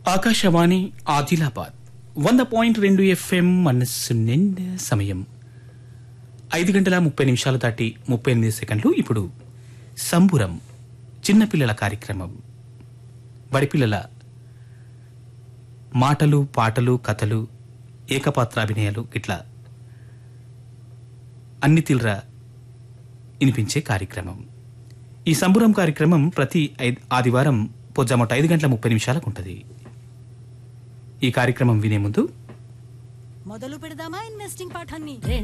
ఆకాశవాణి ఆదిలాబాద్ వంద పాయింట్ రెండు ఎఫ్ఎం మనస్సు నిండా సమయం ఐదు గంటల ముప్పై నిమిషాలు దాటి ముప్పై ఎనిమిది సెకండ్లు ఇప్పుడు సంబురం చిన్నపిల్లల కార్యక్రమం బడిపిల్లల మాటలు పాటలు కథలు ఏకపాత్రాభినయాలు ఇట్లా అన్ని తీవ్ర వినిపించే కార్యక్రమం ఈ సంబురం కార్యక్రమం ప్రతి ఐద్- ఆదివారం పొద్దుమట ఐదు గంటల ముప్పై నిమిషాలకు ఉంటుంది ఈ కార్యక్రమం వినే ముందు మొదలు పెడదామా ఇన్వెస్టింగ్ పాఠాన్ని